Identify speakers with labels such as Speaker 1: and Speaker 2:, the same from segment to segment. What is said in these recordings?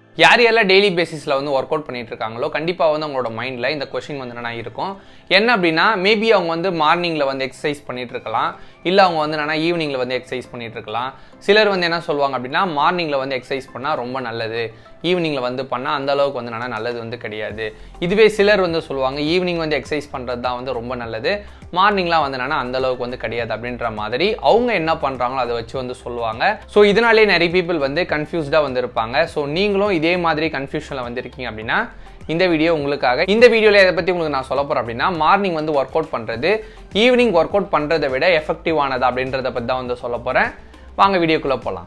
Speaker 1: யார் யாரெல்லாம் டெய்லி பேசிஸில் வந்து ஒர்க் அவுட் பண்ணிட்டு இருக்காங்களோ கண்டிப்பாக வந்து அவங்களோட மைண்டில் இந்த கொஷின் வந்து என்னன்னா இருக்கும் என்ன அப்படின்னா மேபி அவங்க வந்து மார்னிங்கில் வந்து எக்ஸசைஸ் பண்ணிட்டு இருக்கலாம் இல்லை அவங்க வந்து என்னன்னா ஈவினிங்கில் வந்து எக்ஸசைஸ் பண்ணிட்டு இருக்கலாம் சிலர் வந்து என்ன சொல்லுவாங்க அப்படின்னா மார்னிங்கில் வந்து எக்ஸசைஸ் பண்ணால் ரொம்ப நல்லது ஈவினிங்கில் வந்து பண்ணால் அந்த அளவுக்கு வந்து என்னன்னா நல்லது வந்து கிடையாது இதுவே சிலர் வந்து சொல்லுவாங்க ஈவினிங் வந்து எக்ஸசைஸ் பண்ணுறது தான் வந்து ரொம்ப நல்லது மார்னிங்லாம் வந்து என்னன்னா அந்த அளவுக்கு வந்து கிடையாது அப்படின்ற மாதிரி அவங்க என்ன பண்ணுறாங்களோ அதை வச்சு வந்து சொல்லுவாங்க ஸோ இதனாலே நிறைய பீப்புள் வந்து கன்ஃபியூஸ்டாக வந்து இருப்பாங்க ஸோ நீங்களும் இதே மாதிரி கன்ஃபியூஷனில் வந்து இருக்கீங்க அப்படின்னா இந்த வீடியோ உங்களுக்காக இந்த வீடியோவில் எதை பற்றி உங்களுக்கு நான் சொல்ல போகிறேன் அப்படின்னா மார்னிங் வந்து ஒர்க் அவுட் பண்ணுறது ஈவினிங் ஒர்க் அவுட் பண்ணுறதை விட எஃபெக்டிவானதா அப்படின்றத பற்றி தான் வந்து சொல்ல போகிறேன் வாங்க வீடியோக்குள்ளே போகலாம்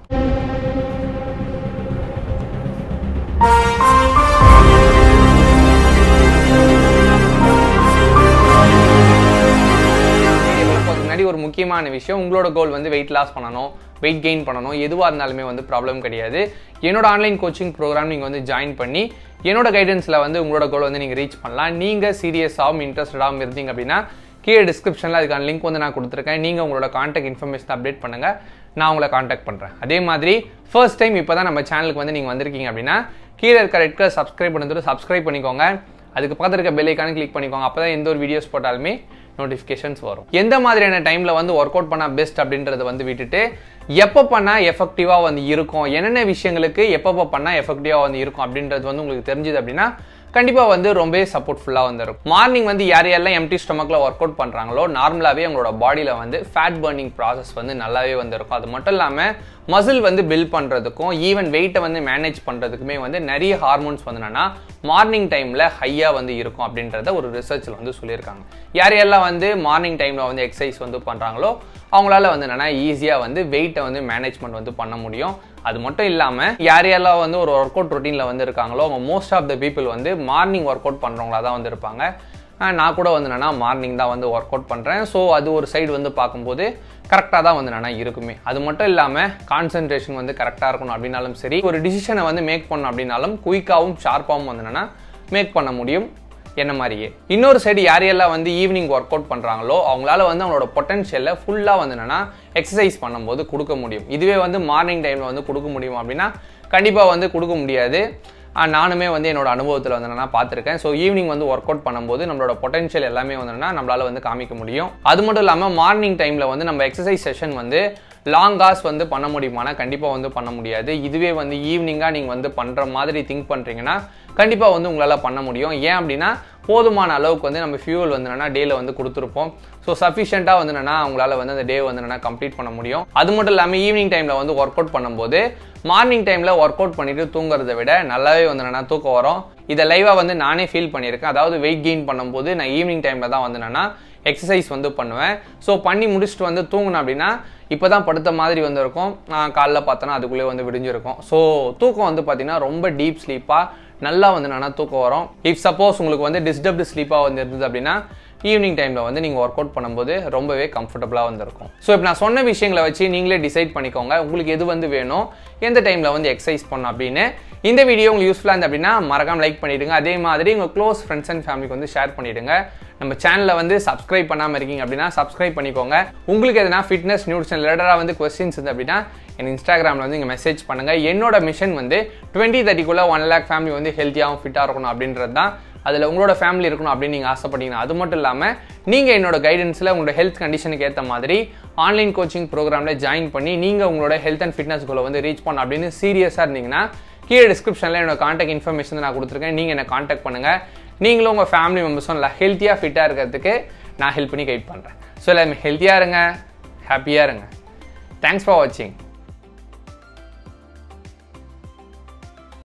Speaker 1: போகிறதுக்கு முன்னாடி ஒரு முக்கியமான விஷயம் உங்களோட கோல் வந்து வெயிட் லாஸ் பண்ணணும் வெயிட் கெயின் பண்ணணும் எதுவாக இருந்தாலுமே வந்து ப்ராப்ளம் கிடையாது என்னோட ஆன்லைன் கோச்சிங் ப்ரோக்ராம் நீங்கள் வந்து ஜாயின் பண்ணி என்னோட கைடன்ஸில் வந்து உங்களோட கோல் வந்து நீங்கள் ரீச் பண்ணலாம் நீங்கள் சீரியஸாகவும் இன்ட்ரெஸ்டடாகவும் இருந்தீங்க அப்படின்னா கீழே டிஸ்கிரிப்ஷனில் அதுக்கான லிங்க் வந்து நான் கொடுத்துருக்கேன் நீங்கள் உங்களோட கான்டாக்ட் இன்ஃபர்மேஷன் அப்டேட் பண்ணுங்கள் நான் உங்களை காண்டாக்ட் பண்ணுறேன் அதே மாதிரி ஃபர்ஸ்ட் டைம் இப்போ தான் நம்ம சேனலுக்கு வந்து நீங்கள் வந்திருக்கீங்க அப்படின்னா கீழே இருக்க ரெட் கலர் சப்ஸ்கிரைப் பண்ணுறது சப்ஸ்கிரைப் பண்ணிக்கோங்க அதுக்கு பக்கத்தில் இருக்க பெல் ஐக்கான கிளிக் பண்ணிக்கோங்க அப்போ தான் எந்த ஒரு வீடியோஸ் போட்டாலுமே நோட்டிஃபிகேஷன்ஸ் வரும் எந்த மாதிரியான டைமில் வந்து ஒர்க் அவுட் பண்ணால் பெஸ்ட் அப்படின்றத வந்து விட்டுட்டு எப்போ பண்ணால் எஃபெக்டிவாக வந்து இருக்கும் என்னென்ன விஷயங்களுக்கு எப்பப்போ பண்ணால் எஃபெக்டிவாக வந்து இருக்கும் அப்படின்றது வந்து உங்களுக்கு தெரிஞ்சுது அப்படின்னா கண்டிப்பாக வந்து ரொம்பவே சப்போர்ட்ஃபுல்லாக வந்து இருக்கும் மார்னிங் வந்து யார் யாரெல்லாம் எம்டி ஸ்டொமக்கில் ஒர்க் அவுட் பண்ணுறாங்களோ நார்மலாகவே அவங்களோட பாடியில் வந்து ஃபேட் பர்னிங் ப்ராசஸ் வந்து நல்லாவே வந்து இருக்கும் அது மட்டும் இல்லாமல் மசில் வந்து பில்ட் பண்ணுறதுக்கும் ஈவன் வெயிட்டை வந்து மேனேஜ் பண்ணுறதுக்குமே வந்து நிறைய ஹார்மோன்ஸ் வந்து என்னன்னா மார்னிங் டைமில் ஹையாக வந்து இருக்கும் அப்படின்றத ஒரு ரிசர்ச்சில் வந்து சொல்லியிருக்காங்க யார் யாரெல்லாம் வந்து மார்னிங் டைமில் வந்து எக்ஸசைஸ் வந்து பண்ணுறாங்களோ அவங்களால வந்து என்னன்னா ஈஸியாக வந்து வெயிட்டை வந்து மேனேஜ்மெண்ட் வந்து பண்ண முடியும் அது மட்டும் இல்லாமல் யார் யாரெல்லாம் வந்து ஒரு ஒர்க் அவுட் ரொட்டீனில் வந்து இருக்காங்களோ அவங்க மோஸ்ட் ஆஃப் த பீப்புள் வந்து மார்னிங் ஒர்க் அவுட் பண்ணுறவங்களா தான் வந்து இருப்பாங்க நான் கூட வந்து என்னன்னா மார்னிங் தான் வந்து ஒர்க் அவுட் பண்ணுறேன் ஸோ அது ஒரு சைடு வந்து பார்க்கும்போது கரெக்டாக தான் வந்து என்னன்னா இருக்குமே அது மட்டும் இல்லாமல் கான்சென்ட்ரேஷன் வந்து கரெக்டாக இருக்கணும் அப்படின்னாலும் சரி ஒரு டிசிஷனை வந்து மேக் பண்ணணும் அப்படின்னாலும் குயிக்காகவும் ஷார்ப்பாகவும் வந்து என்னன்னா மேக் பண்ண முடியும் என்ன மாதிரியே இன்னொரு சைடு யாரையெல்லாம் வந்து ஈவினிங் ஒர்க் அவுட் பண்ணுறாங்களோ அவங்களால வந்து அவங்களோட பொட்டன்ஷியலில் ஃபுல்லாக வந்து என்னென்னா எக்ஸசைஸ் பண்ணும்போது கொடுக்க முடியும் இதுவே வந்து மார்னிங் டைமில் வந்து கொடுக்க முடியும் அப்படின்னா கண்டிப்பாக வந்து கொடுக்க முடியாது நானுமே வந்து என்னோட அனுபவத்தில் வந்து என்னன்னா பார்த்துருக்கேன் ஸோ ஈவினிங் வந்து ஒர்க் அவுட் பண்ணும்போது நம்மளோட பொட்டன்ஷியல் எல்லாமே வந்து நம்மளால வந்து காமிக்க முடியும் அது மட்டும் இல்லாமல் மார்னிங் டைமில் வந்து நம்ம எக்ஸசைஸ் செஷன் வந்து லாங் காஸ் வந்து பண்ண முடியுமானா கண்டிப்பாக வந்து பண்ண முடியாது இதுவே வந்து ஈவினிங்காக நீங்கள் வந்து பண்ணுற மாதிரி திங்க் பண்ணுறீங்கன்னா கண்டிப்பாக வந்து உங்களால் பண்ண முடியும் ஏன் அப்படின்னா போதுமான அளவுக்கு வந்து நம்ம ஃபியூல் வந்து என்னன்னா டேல வந்து கொடுத்துருப்போம் ஸோ சஃபிஷியண்ட்டாக வந்து என்னன்னா அவங்களால வந்து அந்த டே வந்து என்னன்னா கம்ப்ளீட் பண்ண முடியும் அது மட்டும் இல்லாமல் ஈவினிங் டைமில் வந்து ஒர்க் அவுட் பண்ணும்போது மார்னிங் டைமில் ஒர்க் அவுட் பண்ணிட்டு தூங்குறதை விட நல்லாவே வந்து என்னன்னா தூக்கம் வரும் இதை லைவாக வந்து நானே ஃபீல் பண்ணியிருக்கேன் அதாவது வெயிட் கெயின் பண்ணும்போது நான் ஈவினிங் டைமில் தான் வந்து என்னன்னா எக்ஸசைஸ் வந்து பண்ணுவேன் ஸோ பண்ணி முடிச்சுட்டு வந்து தூங்கினேன் அப்படின்னா இப்போ தான் படுத்த மாதிரி வந்து இருக்கும் நான் காலைல பார்த்தோன்னா அதுக்குள்ளே வந்து விடிஞ்சிருக்கும் ஸோ தூக்கம் வந்து பார்த்தீங்கன்னா ரொம்ப டீப் ஸ்லீப்பாக நல்லா வந்து என்னன்னா தூக்கம் வரும் இஃப் சப்போஸ் உங்களுக்கு வந்து டிஸ்டர்ப்டு ஸ்லீப்பாக வந்து இருந்தது அப்படின்னா ஈவினிங் டைமில் வந்து நீங்கள் ஒர்க் அவுட் பண்ணும்போது ரொம்பவே கம்ஃபர்டபுளாக வந்து இருக்கும் ஸோ இப்போ நான் சொன்ன விஷயங்களை வச்சு நீங்களே டிசைட் பண்ணிக்கோங்க உங்களுக்கு எது வந்து வேணும் எந்த டைமில் வந்து எக்ஸசைஸ் பண்ணணும் அப்படின்னு இந்த வீடியோ உங்களுக்கு யூஸ்ஃபுல்லாக இருந்து அப்படின்னா மறக்காம லைக் பண்ணிவிடுங்க அதே மாதிரி உங்கள் க்ளோஸ் ஃப்ரெண்ட்ஸ் அண்ட் ஃபேமிலிக்கு வந்து ஷேர் பண்ணிவிடுங்க நம்ம சேனலில் வந்து சப்ஸ்கிரைப் பண்ணாமல் இருக்கீங்க அப்படின்னா சப்ஸ்கிரைப் பண்ணிக்கோங்க உங்களுக்கு எதனா ஃபிட்னஸ் நியூட்ரிஷன் ரிலேட்டடாக வந்து கொஸ்டின்ஸ் இருந்து அப்படின்னா என் இன்ஸ்டாகிராமில் வந்து இங்கே மெசேஜ் பண்ணுங்கள் என்னோட மிஷன் வந்து டுவெண்ட்டி தேர்ட்டிக்குள்ளே ஒன் லேக் ஃபேமிலி வந்து ஹெல்த்தியாகவும் ஃபிட்டாக இருக்கணும் அப்படின்றது தான் அதில் உங்களோட ஃபேமிலி இருக்கணும் அப்படின்னு நீங்கள் ஆசைப்பட்டீங்கன்னா அது மட்டும் இல்லாமல் நீங்கள் என்னோட கைடன்ஸில் உங்களோட ஹெல்த் கண்டிஷனுக்கு ஏற்ற மாதிரி ஆன்லைன் கோச்சிங் ப்ரோக்ராமில் ஜாயின் பண்ணி நீங்கள் உங்களோட ஹெல்த் அண்ட் ஃபிட்னஸ் கோலை வந்து ரீச் பண்ணணும் அப்படின்னு சீரியஸாக இருந்தீங்கன்னா கீழே டிஸ்கிரிப்ஷனில் என்னோட காண்டாக்ட் இன்ஃபர்மேஷன் நான் கொடுத்துருக்கேன் நீங்கள் என்னை காண்டாக்ட் பண்ணுங்கள் நீங்களும் உங்கள் ஃபேமிலி மெம்பர்ஸும் நல்லா ஹெல்த்தியாக ஃபிட்டாக இருக்கிறதுக்கு நான் ஹெல்ப் பண்ணி கைட் பண்ணுறேன் ஸோ எல்லாமே ஹெல்த்தியாக இருங்க ஹாப்பியாக இருங்க தேங்க்ஸ் ஃபார் வாட்சிங்